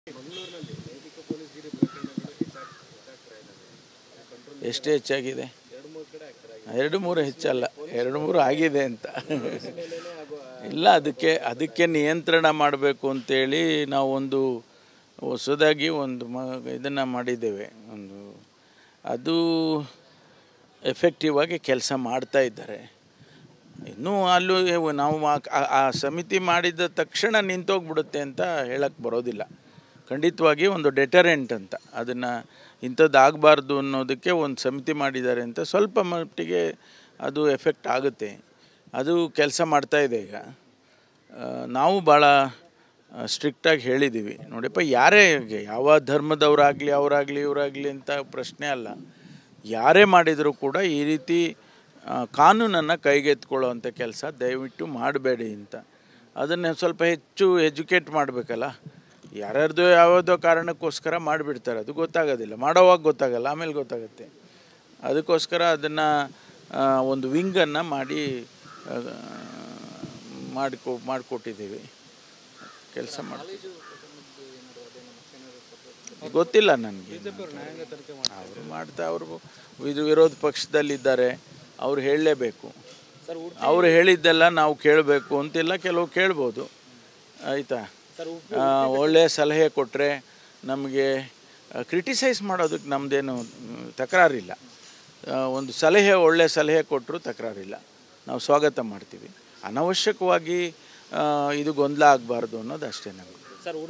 ಎಷ್ಟು ಹೆಚ್ಚಾಗಿದೆ ಎರಡು ಮೂರು ಹೆಚ್ಚಲ್ಲ ಎರಡು ಮೂರು ಆಗಿದೆ ಅಂತ ಇಲ್ಲ ಅದಕ್ಕೆ ಅದಕ್ಕೆ ನಿಯಂತ್ರಣ ಮಾಡಬೇಕು ಅಂತೇಳಿ ನಾವು ಒಂದು ಹೊಸದಾಗಿ ಒಂದು ಮ ಇದನ್ನು ಮಾಡಿದ್ದೇವೆ ಒಂದು ಅದು ಎಫೆಕ್ಟಿವ್ ಆಗಿ ಕೆಲಸ ಮಾಡ್ತಾ ಇದ್ದಾರೆ ಇನ್ನೂ ಅಲ್ಲೂ ನಾವು ಆ- ಆ- ಆ ಸಮಿತಿ ಮಾಡಿದ ತಕ್ಷಣ ನಿಂತೋಗ್ಬಿಡುತ್ತೆ ಅಂತ ಹೇಳಕ್ಕೆ ಬರೋದಿಲ್ಲ ಖಂಡಿತವಾಗಿ ಒಂದು ಡೆಟರೆಂಟ್ ಅಂತ ಅದನ್ನು ಇಂಥದ್ದು ಆಗಬಾರ್ದು ಅನ್ನೋದಕ್ಕೆ ಒಂದು ಸಮಿತಿ ಮಾಡಿದ್ದಾರೆ ಅಂತ ಸ್ವಲ್ಪ ಮಟ್ಟಿಗೆ ಅದು ಎಫೆಕ್ಟ್ ಆಗುತ್ತೆ ಅದು ಕೆಲಸ ಮಾಡ್ತಾ ಇದೆ ಈಗ ಆ, ನಾವು ಭಾಳ ಸ್ಟ್ರಿಕ್ಟಾಗಿ ಹೇಳಿದ್ದೀವಿ ನೋಡಿಯಪ್ಪ ಯಾರೇ ಯಾವ ಧರ್ಮದವರಾಗಲಿ ಅವರಾಗಲಿ ಇವರಾಗಲಿ ಅಂತ ಪ್ರಶ್ನೆ ಅಲ್ಲ ಯಾರೇ ಮಾಡಿದರೂ ಕೂಡ ಈ ರೀತಿ ಕಾನೂನನ್ನು ಕೈಗೆತ್ಕೊಳ್ಳೋವಂಥ ಕೆಲಸ ದಯವಿಟ್ಟು ಮಾಡಬೇಡಿ ಅಂತ ಅದನ್ನು ಸ್ವಲ್ಪ ಹೆಚ್ಚು ಎಜುಕೇಟ್ ಮಾಡಬೇಕಲ್ಲ ಯಾರ್ಯಾರ್ದೋ ಯಾವುದೋ ಕಾರಣಕ್ಕೋಸ್ಕರ ಮಾಡಿಬಿಡ್ತಾರೆ ಅದು ಗೊತ್ತಾಗೋದಿಲ್ಲ ಮಾಡೋವಾಗ ಗೊತ್ತಾಗಲ್ಲ ಆಮೇಲೆ ಗೊತ್ತಾಗುತ್ತೆ ಅದಕ್ಕೋಸ್ಕರ ಅದನ್ನು ಒಂದು ವಿಂಗನ್ನು ಮಾಡಿ ಆ, ಮಾಡಿಕೊ ಮಾಡಿಕೊಟ್ಟಿದ್ದೀವಿ ಕೆಲಸ ಮಾಡಿ ಗೊತ್ತಿಲ್ಲ ನನಗೆ ಅವರು ಮಾಡ್ತಾ ಅವರು ಇದು ವಿರೋಧ ಪಕ್ಷದಲ್ಲಿದ್ದಾರೆ ಅವ್ರು ಹೇಳಲೇಬೇಕು ಅವ್ರು ಹೇಳಿದ್ದೆಲ್ಲ ನಾವು ಕೇಳಬೇಕು ಅಂತೆಲ್ಲ ಕೆಲವು ಕೇಳ್ಬೋದು ಆಯಿತಾ ಆ, ಒಳ್ಳೆಯ ಸಲಹೆ ಕೊಟ್ಟರೆ ನಮಗೆ ಕ್ರಿಟಿಸೈಸ್ ಮಾಡೋದಕ್ಕೆ ನಮ್ಮದೇನು ತಕರಾರಿಲ್ಲ ಆ, ಒಂದು ಸಲಹೆ ಒಳ್ಳೆಯ ಸಲಹೆ ಕೊಟ್ಟರು ತಕರಾರಿಲ್ಲ ನಾವು ಸ್ವಾಗತ ಮಾಡ್ತೀವಿ ಅನವಶ್ಯಕವಾಗಿ ಆ, ಇದು ಗೊಂದಲ ಆಗಬಾರ್ದು ಅನ್ನೋದು ಅಷ್ಟೇ ನಮಗೆ ಸರ್